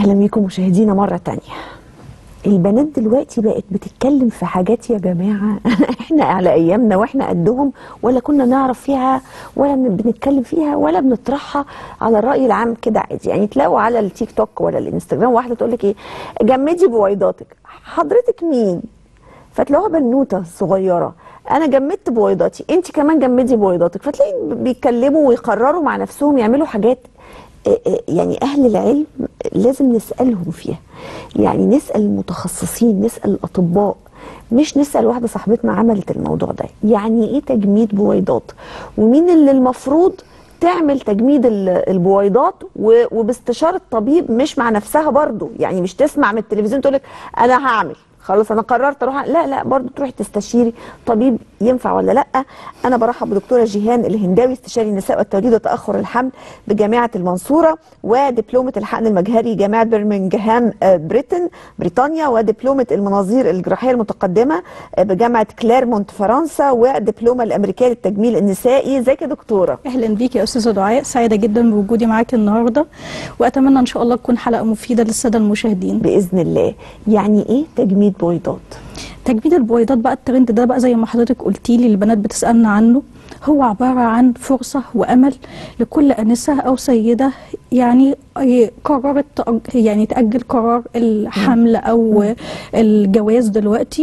اهلا بيكم مشاهدينا مره تانية البنات دلوقتي بقت بتتكلم في حاجات يا جماعه احنا على ايامنا واحنا قدهم ولا كنا نعرف فيها ولا بنتكلم فيها ولا بنطرحها على الراي العام كده عادي يعني تلاقوا على التيك توك ولا الانستجرام واحده تقول لك ايه جمدي بويضاتك حضرتك مين فتلاقوها بنوته صغيره انا جمدت بويضاتي انت كمان جمدي بويضاتك فتلاقي بيتكلموا ويقرروا مع نفسهم يعملوا حاجات يعني اهل العلم لازم نسالهم فيها يعني نسال المتخصصين نسال الاطباء مش نسال واحده صاحبتنا عملت الموضوع ده يعني ايه تجميد بويضات ومين اللي المفروض تعمل تجميد البويضات وباستشاره طبيب مش مع نفسها برضو يعني مش تسمع من التلفزيون تقول لك انا هعمل خلاص انا قررت اروح لا لا برضو تروحي تستشيري طبيب ينفع ولا لا انا برحب بدكتوره جيهان الهنداوي استشاري النساء والتوليد وتاخر الحمل بجامعه المنصوره ودبلومه الحقن المجهري جامعه برمنجهام بريتن بريطانيا ودبلومه المناظير الجراحيه المتقدمه بجامعه كليرمونت فرنسا ودبلومه الامريكيه للتجميل النسائي ازيك يا دكتوره اهلا بيكي يا استاذه دعاء سعيده جدا بوجودي معاكي النهارده واتمنى ان شاء الله تكون حلقه مفيده للساده المشاهدين باذن الله يعني ايه تجميد بويضات تجميد البويضات بقى الترند ده بقى زي ما حضرتك قلتي لي البنات بتسالنا عنه هو عباره عن فرصه وامل لكل انسه او سيده يعني قررت يعني تاجل قرار الحمل او الجواز دلوقتي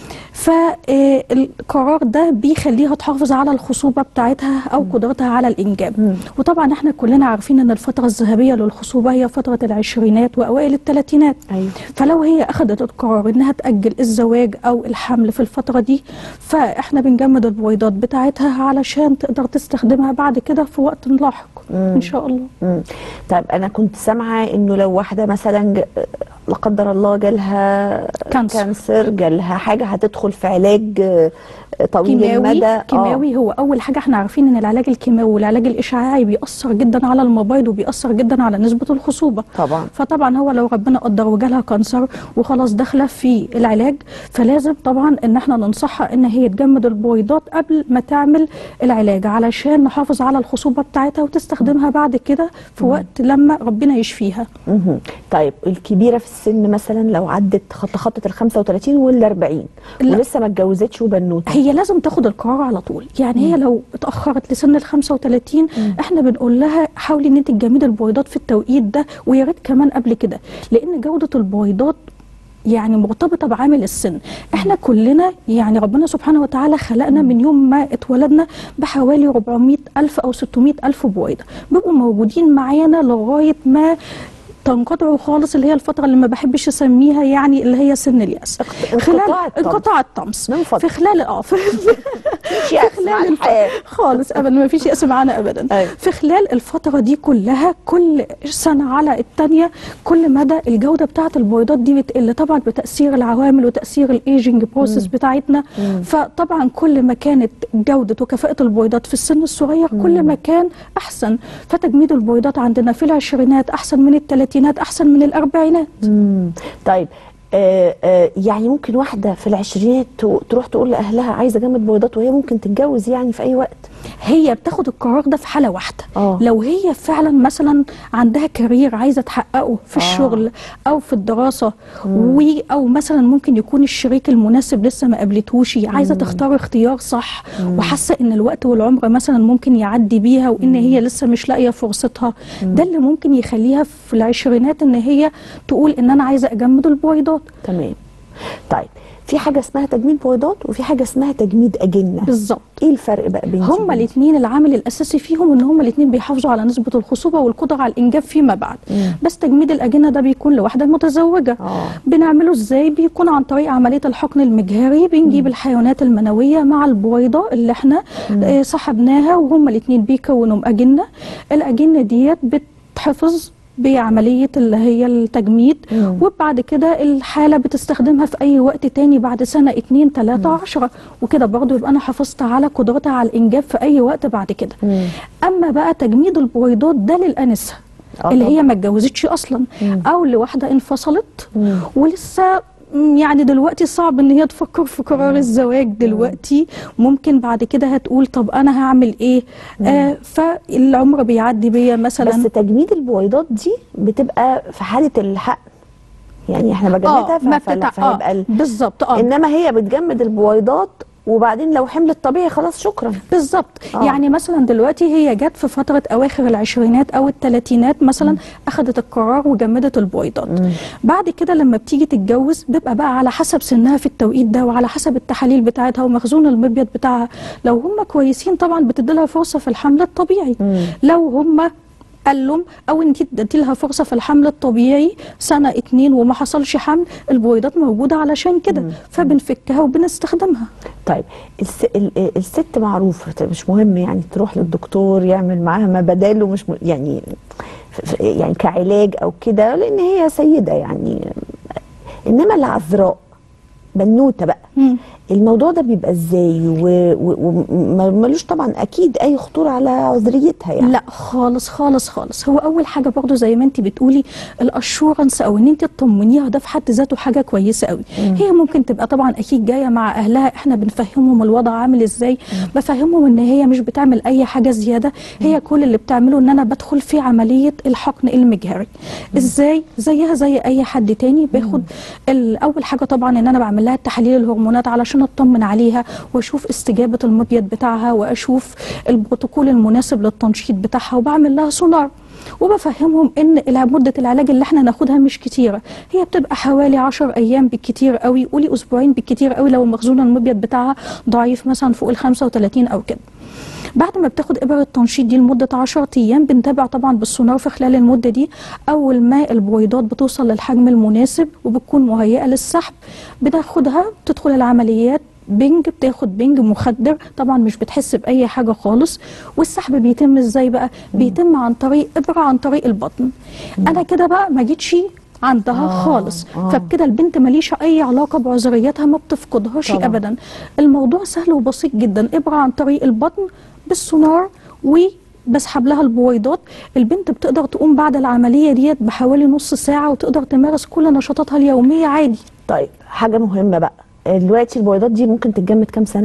فالقرار ده بيخليها تحافظ على الخصوبة بتاعتها أو قدرتها على الإنجاب مم. وطبعا احنا كلنا عارفين أن الفترة الذهبية للخصوبة هي فترة العشرينات وأوائل الثلاثينات أيوة. فلو هي أخذت القرار أنها تأجل الزواج أو الحمل في الفترة دي فاحنا بنجمد البويضات بتاعتها علشان تقدر تستخدمها بعد كده في وقت لاحق إن شاء الله مم. طيب أنا كنت سامعة أنه لو واحدة مثلا لا قدر الله جالها كانسر, كانسر جالها حاجة هتدخل في علاج طويل كيماوي المدى كيماوي آه. هو اول حاجه احنا عارفين ان العلاج الكيماوي والعلاج الاشعاعي بيأثر جدا على المبايض وبيأثر جدا على نسبه الخصوبه طبعا فطبعا هو لو ربنا قدر وجالها كانسر وخلاص داخله في العلاج فلازم طبعا ان احنا ننصحها ان هي تجمد البويضات قبل ما تعمل العلاج علشان نحافظ على الخصوبه بتاعتها وتستخدمها بعد كده في وقت لما ربنا يشفيها مه. طيب الكبيره في السن مثلا لو عدت خطت ال 35 وال 40 ولسه ما اتجوزتش وبنوته هي لازم تاخد القرار على طول يعني مم. هي لو اتاخرت لسن ال 35 مم. احنا بنقول لها حاولي ان انت تجمدي البويضات في التوقيت ده ويا ريت كمان قبل كده لان جوده البويضات يعني مرتبطه بعامل السن احنا كلنا يعني ربنا سبحانه وتعالى خلقنا من يوم ما اتولدنا بحوالي 400 الف او 600 الف بويضه بيبقوا موجودين معانا لغايه ما تنقطعوا خالص اللي هي الفتره اللي ما بحبش اسميها يعني اللي هي سن الياس خلال انقطاع الطمس من في خلال اه في, في خلال الحياه خالص ابدا ما فيش ياس معانا ابدا أي. في خلال الفتره دي كلها كل سنه على الثانيه كل مدى الجوده بتاعه البويضات دي بتقل طبعا بتاثير العوامل وتاثير الايجنج بروسيس بتاعتنا مم. فطبعا كل ما كانت جوده وكفاءه البويضات في السن الصغير كل ما كان احسن فتجميد البويضات عندنا في العشرينات احسن من الثلاثينات احسن من الاربعينات مم. طيب آه آه يعني ممكن واحده في العشرينات تروح تقول لاهلها عايزه اجمد بويضات وهي ممكن تتجوز يعني في اي وقت هي بتاخد القرار ده في حاله واحده أوه. لو هي فعلا مثلا عندها كارير عايزه تحققه في آه. الشغل او في الدراسه و او مثلا ممكن يكون الشريك المناسب لسه ما قابلتهوش عايزه تختار اختيار صح مم. وحاسه ان الوقت والعمر مثلا ممكن يعدي بيها وان هي لسه مش لاقيه فرصتها مم. ده اللي ممكن يخليها في العشرينات ان هي تقول ان انا عايزه اجمد البويضات تمام طيب في حاجه اسمها تجميد بويضات وفي حاجه اسمها تجميد اجنه بالظبط ايه الفرق بقى بين هما الاثنين العامل الاساسي فيهم ان هما الاثنين بيحافظوا على نسبه الخصوبه والقدره على الانجاب فيما بعد مم. بس تجميد الاجنه ده بيكون لواحده متزوجه آه. بنعمله ازاي بيكون عن طريق عمليه الحقن المجهري بنجيب الحيوانات المنويه مع البويضه اللي احنا آه سحبناها وهما الاثنين بيكونوا اجنه الاجنه ديت بتحفظ بعملية اللي هي التجميد مم. وبعد كده الحالة بتستخدمها في أي وقت تاني بعد سنة اتنين تلاتة عشرة وكده برضو يبقى أنا حافظت على قدرتها على الإنجاب في أي وقت بعد كده مم. أما بقى تجميد البويضات ده للأنسة آه اللي طبعا. هي ما اتجوزتش أصلا مم. أو لواحدة انفصلت مم. ولسه مم، يعني دلوقتي صعب ان هي تفكر في قرار الزواج دلوقتي ممكن بعد كده هتقول طب انا هعمل ايه آه فالعمر بيعدي بيا مثلا بس تجميد البويضات دي بتبقى في حاله الحقن يعني احنا بجمدها ما ف- فلا- بتتع... فهيبقى آه ال- بالظبط اه انما هي بتجمد البويضات وبعدين لو حملت طبيعي خلاص شكرا بالظبط آه. يعني مثلا دلوقتي هي جت في فتره اواخر العشرينات او الثلاثينات مثلا اخذت القرار وجمدت البويضات بعد كده لما بتيجي تتجوز بيبقى بقى على حسب سنها في التوقيت ده وعلى حسب التحاليل بتاعتها ومخزون المبيض بتاعها لو هم كويسين طبعا بتدي لها فرصه في الحمل الطبيعي لو هم قلم او انت اديتي لها فرصه في الحمل الطبيعي سنه اتنين وما حصلش حمل البويضات موجوده علشان كده فبنفكها وبنستخدمها طيب الس... ال- الست معروف مش مهم يعني تروح للدكتور يعمل معاها ما بداله مش م... يعني ف- ف- يعني كعلاج او كده لان هي سيده يعني انما العذراء بنوته بقى مم. الموضوع ده بيبقى ازاي وملوش طبعا اكيد اي خطوره على عذريتها يعني لا خالص خالص خالص هو اول حاجه برضو زي ما انت بتقولي الاشورنس او ان انت تطمنيها ده في حد ذاته حاجه كويسه قوي هي ممكن تبقى طبعا اكيد جايه مع اهلها احنا بنفهمهم الوضع عامل ازاي بفهمهم ان هي مش بتعمل اي حاجه زياده هي كل اللي بتعمله ان انا بدخل في عمليه الحقن المجهري ازاي زيها زي اي حد تاني باخد ال- اول حاجه طبعا ان انا بعمل لها تحاليل الهرمونات علشان اطمن عليها واشوف استجابه المبيض بتاعها واشوف البروتوكول المناسب للتنشيط بتاعها وبعمل لها سونار وبفهمهم ان الع- مده العلاج اللي احنا ناخدها مش كتيره هي بتبقى حوالي 10 ايام بالكتير قوي قولي اسبوعين بالكتير قوي لو مخزون المبيض بتاعها ضعيف مثلا فوق ال 35 او كده بعد ما بتاخد ابر التنشيط دي لمده 10 ايام بنتابع طبعا بالسونار في خلال المده دي اول ما البويضات بتوصل للحجم المناسب وبتكون مهيئه للسحب بناخدها تدخل العمليات بنج بتاخد بنج مخدر طبعا مش بتحس باي حاجه خالص والسحب بيتم ازاي بقى بيتم عن طريق ابره عن طريق البطن انا كده بقى ما جيتش عندها آه، خالص آه. فبكده البنت ماليش اي علاقه بعذريتها ما بتفقدهاش طبعا. ابدا الموضوع سهل وبسيط جدا ابره عن طريق البطن بالسونار وبسحب لها البويضات البنت بتقدر تقوم بعد العمليه ديت بحوالي نص ساعه وتقدر تمارس كل نشاطاتها اليوميه عادي طيب حاجه مهمه بقى دلوقتي البويضات دي ممكن تتجمد كام سنه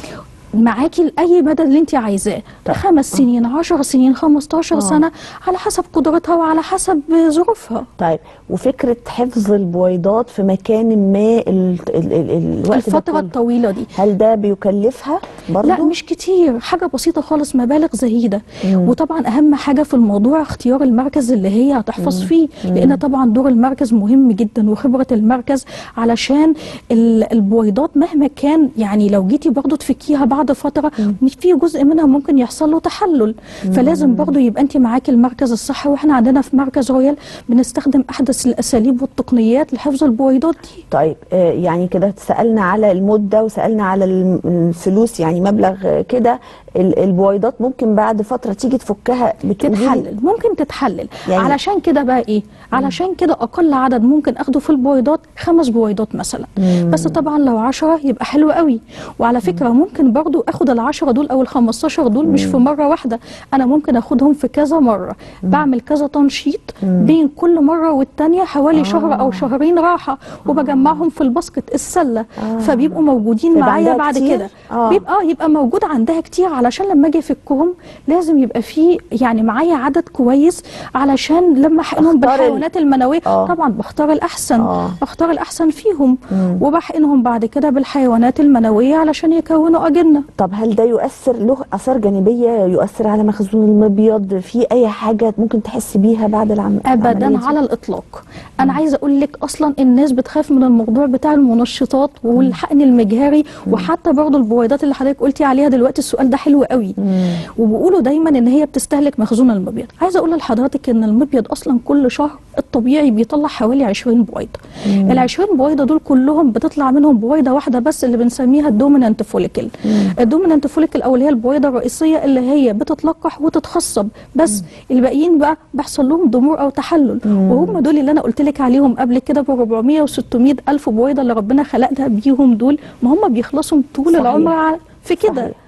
معاكي لاي مدى اللي انت عايزاه طيب. خمس سنين عشر سنين 15 آه. سنه على حسب قدرتها وعلى حسب ظروفها طيب وفكره حفظ البويضات في مكان ما ال ال ال الوقت ده الفتره كله، الطويله دي هل ده بيكلفها برضه لا مش كتير حاجة بسيطة خالص مبالغ زهيدة وطبعا أهم حاجة في الموضوع اختيار المركز اللي هي هتحفظ فيه لأن طبعا دور المركز مهم جدا وخبرة المركز علشان ال- البويضات مهما كان يعني لو جيتي برضو تفكيها بعد فترة في جزء منها ممكن يحصل له تحلل فلازم برضو يبقى أنت معاكي المركز الصح وإحنا عندنا في مركز رويال بنستخدم أحدث الأساليب والتقنيات لحفظ البويضات دي طيب آه، يعني كده سألنا على المدة وسألنا على الم- الفلوس يعني مبلغ آه، كده ال- البويضات ممكن بعد فترة تيجي تفكها بتقولي لي- تتحلل ممكن تتحلل يعني- يعني علشان كده بقى ايه علشان كده اقل عدد ممكن اخده في البويضات خمس بويضات مثلا بس طبعا لو عشرة يبقى حلو قوي وعلى فكره ممكن برضو اخد العشرة دول او الخمستاشر دول مش في مره واحده انا ممكن اخدهم في كذا مره بعمل كذا تنشيط بين كل مره والتانيه حوالي شهر او شهرين راحه وبجمعهم في الباسكت السله فبيبقوا موجودين فيبقى معايا عندها بعد كتير؟ كده آه. بيبقى اه يبقى موجود عندها كتير علشان لما اجي افكهم لازم يبقى في يعني معايا عدد كويس علشان لما احقنهم أختار ال- بالحيوانات المنويه آه. طبعا بختار الاحسن آه. بختار الاحسن فيهم وبحقنهم بعد كده بالحيوانات المنويه علشان يكونوا اجنه طب هل ده يؤثر له اثار جانبيه يؤثر على مخزون المبيض في اي حاجه ممكن تحس بيها بعد العم... العملية ابدا دي؟ على الاطلاق انا عايزه اقول لك اصلا الناس بتخاف من الموضوع بتاع المنشطات والحقن المجهري وحتى برضه البويضات اللي حضرتك قلتي عليها دلوقتي السؤال ده حلو قوي وبيقولوا دايما ان هي بتستهلك مخزون المبيض عايزه اقول لحضرتك ان المبيض اصلا كل شهر الطبيعي بيطلع حوالي 20 بويضه ال 20 بويضه دول كلهم بتطلع منهم بويضه واحده بس اللي بنسميها الدومينانت فوليكل الدومينانت فوليكل او اللي هي البويضه الرئيسيه اللي هي بتتلقح وتتخصب بس الباقيين بقى بيحصل لهم ضمور او تحلل وهم دول اللي انا قلت لك عليهم قبل كده ب 400 و600 الف بويضه اللي ربنا خلقنا بيهم دول ما هم بيخلصوا طول صحيح. العمر ع- في كده صحيح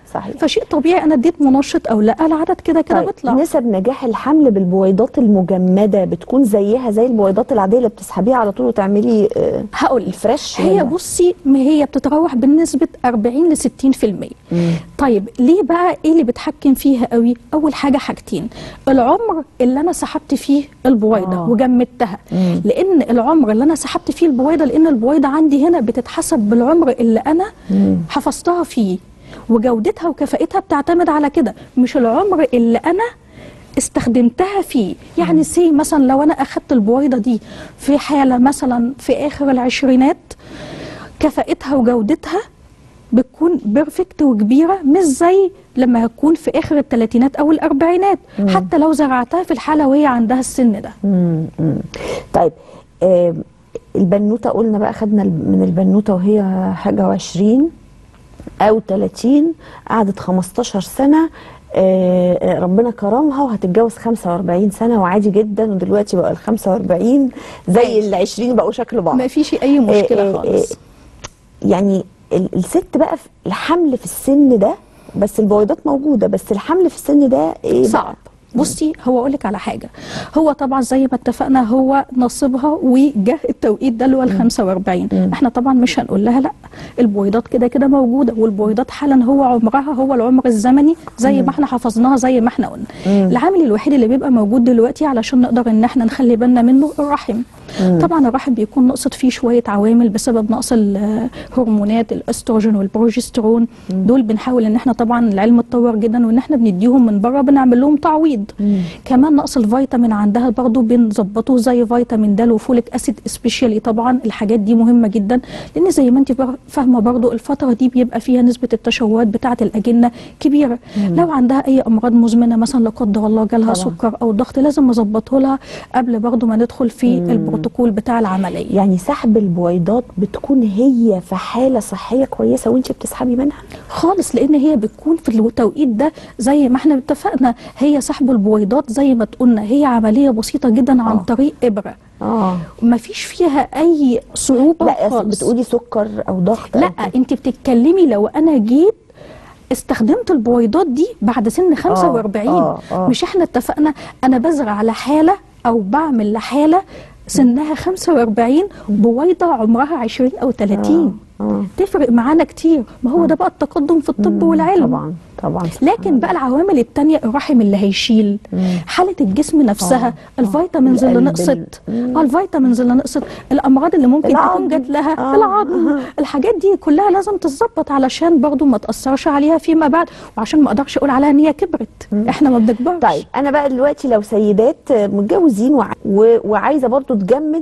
صحيح فشيء طبيعي انا اديت منشط او لا العدد كده كده طيب بيطلع نسب نجاح الحمل بالبويضات المجمده بتكون زيها زي البويضات العاديه اللي بتسحبيها على طول وتعملي آه، هقول لك الفريش هي ولا؟ بصي ما هي بتتراوح بنسبه 40 ل 60% مم. طيب ليه بقى ايه اللي بتحكم فيها قوي اول حاجه حاجتين العمر اللي انا سحبت فيه البويضه آه. وجمدتها مم. لان العمر اللي انا سحبت فيه البويضه لان البويضه عندي هنا بتتحسب بالعمر اللي انا مم. حفظتها فيه وجودتها وكفاءتها بتعتمد على كده مش العمر اللي انا استخدمتها فيه يعني سي مثلا لو انا اخدت البويضه دي في حاله مثلا في اخر العشرينات كفاءتها وجودتها بتكون بيرفكت وكبيره مش زي لما هتكون في اخر الثلاثينات او الاربعينات حتى لو زرعتها في الحاله وهي عندها السن ده مم. مم. طيب آه البنوته قلنا بقى خدنا ال- من البنوته وهي حاجه وعشرين او 30 قعدت 15 سنه آه، آه، ربنا كرمها وهتتجوز 45 سنه وعادي جدا ودلوقتي بقى ال 45 زي عادي. ال 20 بقوا شكل بعض ما فيش اي آه، مشكله آه، خالص آه، يعني ال- الست بقى في الحمل في السن ده بس البويضات موجوده بس الحمل في السن ده ايه بقى؟ صعب بصي هو اقول لك على حاجه هو طبعا زي ما اتفقنا هو نصيبها وجه التوقيت ده اللي هو ال 45 مم. احنا طبعا مش هنقول لها لا البويضات كده كده موجوده والبويضات حالا هو عمرها هو العمر الزمني زي ما احنا حفظناها زي ما احنا قلنا مم. العامل الوحيد اللي بيبقى موجود دلوقتي علشان نقدر ان احنا نخلي بالنا منه الرحم مم. طبعا الرحم بيكون نقصت فيه شويه عوامل بسبب نقص الهرمونات الاستروجين والبروجسترون دول بنحاول ان احنا طبعا العلم اتطور جدا وان احنا بنديهم من بره بنعمل لهم تعويض مم. كمان نقص الفيتامين عندها برضو بنظبطه زي فيتامين د وفوليك اسيد سبيشالي طبعا الحاجات دي مهمه جدا لان زي ما انت بر- فاهمه برضو الفتره دي بيبقى فيها نسبه التشوهات بتاعه الاجنه كبيره لو عندها اي امراض مزمنه مثلا لا قدر الله جالها طبعا. سكر او ضغط لازم نظبطه لها قبل برضو ما ندخل في البروتوكول بتاع العمليه يعني سحب البويضات بتكون هي في حاله صحيه كويسه وانت بتسحبي منها خالص لان هي بتكون في التوقيت ده زي ما احنا اتفقنا هي سحب البويضات زي ما قلنا هي عمليه بسيطه جدا عن آه. طريق ابره اه ما فيش فيها اي صعوبه لا خالص بتقولي سكر او ضغط أو لا كده. انت بتتكلمي لو انا جيت استخدمت البويضات دي بعد سن 45 آه، آه. مش احنا اتفقنا انا بزرع على حاله او بعمل لحاله سنها 45 بويضه عمرها 20 او 30 آه. تفرق معانا كتير ما هو ده بقى التقدم في الطب والعلم طبعا طبعا لكن بقى العوامل التانية الرحم اللي هيشيل حالة الجسم نفسها آه، الفيتامينز اللي القلب نقصت ال- اه الفيتامينز اللي نقصت الامراض اللي ممكن العظم. تكون جات لها آه. العظم الحاجات دي كلها لازم تتظبط علشان برضو ما تاثرش عليها فيما بعد وعشان ما اقدرش اقول عليها ان هي كبرت احنا ما بنكبرش طيب انا بقى دلوقتي لو سيدات متجوزين وع- و- وعايزه برضو تجمد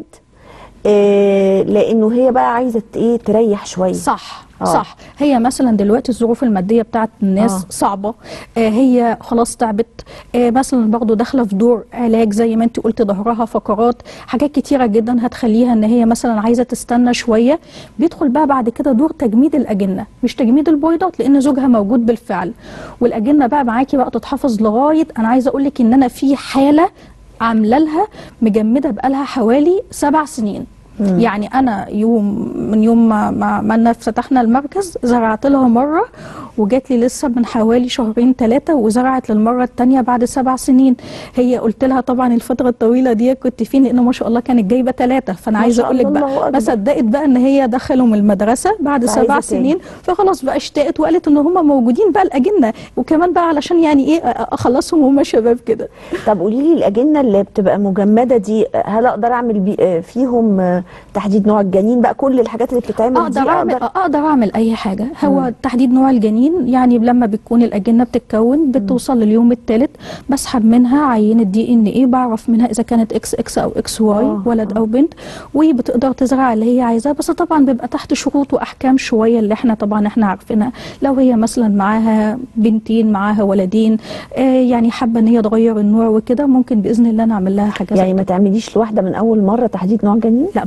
آه لانه هي بقى عايزه ت- ايه تريح شويه صح آه. صح هي مثلا دلوقتي الظروف الماديه بتاعت الناس آه. آه. صعبه آه هي خلاص تعبت آه مثلا برضو داخله في دور علاج زي ما انت قلت ظهرها فقرات حاجات كتيره جدا هتخليها ان هي مثلا عايزه تستنى شويه بيدخل بقى بعد كده دور تجميد الاجنه مش تجميد البويضات لان زوجها موجود بالفعل والاجنه بقى معاكي بقى تتحفظ لغايه انا عايزه اقول لك ان انا في حاله عامله لها مجمده بقالها حوالي سبع سنين يعني انا يوم من يوم ما ما, ما أنا فتحنا المركز زرعت لها مره وجات لي لسه من حوالي شهرين ثلاثه وزرعت للمره الثانيه بعد سبع سنين هي قلت لها طبعا الفتره الطويله دي كنت فين لان ما شاء الله كانت جايبه ثلاثه فانا ما عايزه شاء اقول لك الله، بقى الله ما أكبر. صدقت بقى ان هي دخلوا من المدرسه بعد فعايزة سبع تاني. سنين فخلاص بقى اشتاقت وقالت ان هم موجودين بقى الاجنه وكمان بقى علشان يعني ايه اخلصهم هم شباب كده طب قولي لي الاجنه اللي بتبقى مجمده دي هل اقدر اعمل بي آه، فيهم آه، تحديد نوع الجنين بقى كل الحاجات اللي بتتعمل دي اقدر اعمل اقدر اعمل اي حاجه هو تحديد نوع الجنين يعني لما بتكون الاجنه بتتكون بتوصل لليوم الثالث بسحب منها عينه دي ان ايه بعرف منها اذا كانت اكس اكس او اكس واي آه، ولد او بنت وبتقدر تزرع اللي هي عايزاه بس طبعا بيبقى تحت شروط واحكام شويه اللي احنا طبعا احنا عارفينها لو هي مثلا معاها بنتين معاها ولدين آه يعني حابه ان هي تغير النوع وكده ممكن باذن الله نعمل لها حاجه زي يعني ما تعمليش لواحده من اول مره تحديد نوع جنين لا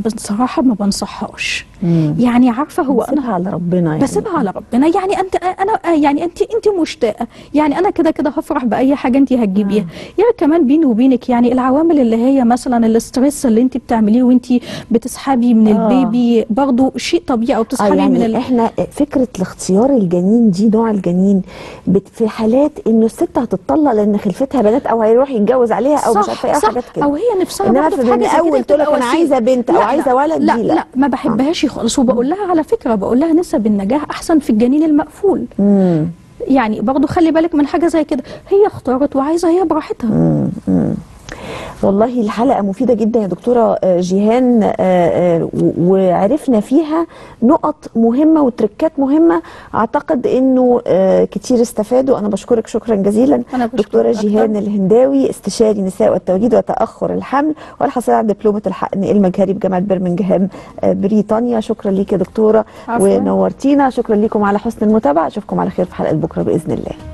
بصراحه ما بنصحهاش مم. يعني عارفه هو انا بسيبها على ربنا يعني بسيبها على ربنا يعني انت انا يعني انت انت مشتاقه يعني انا كده كده هفرح باي حاجه انت هتجيبيها يعني كمان بيني وبينك يعني العوامل اللي هي مثلا الاسترس اللي انت بتعمليه وانت بتسحبي من آه. البيبي برضه شيء طبيعي او اه بتسحبي يعني من ال... احنا فكره الاختيار الجنين دي نوع الجنين بت في حالات انه الست هتطلق لان خلفتها بنات او هيروح يتجوز عليها او مش عارفه ايه أو صح حاجات كده او هي نفسها انما برضه في في حاجه من زي كده اول تقول لك تبقى انا وسيلة. عايزه بنت او لا، عايزه لا، ولد لا دي لا ما بحبهاش خالص وبقول لها على فكره بقول لها نسب النجاح احسن في الجنين المقفول امم يعني برضه خلي بالك من حاجه زي كده هي اختارت وعايزه هي براحتها والله الحلقة مفيدة جدا يا دكتورة آه، جيهان آه، آه، و- وعرفنا فيها نقط مهمة وتركات مهمة أعتقد أنه آه، كتير استفادوا أنا بشكرك شكرا جزيلا أنا بشكرك دكتورة أكتر. جيهان الهنداوي استشاري نساء والتوليد وتأخر الحمل والحصيلة على دبلومة الحقن المجهري بجامعة برمنجهام آه، بريطانيا شكرا ليك يا دكتورة عفواً. ونورتينا شكرا لكم على حسن المتابعة أشوفكم على خير في حلقة بكرة بإذن الله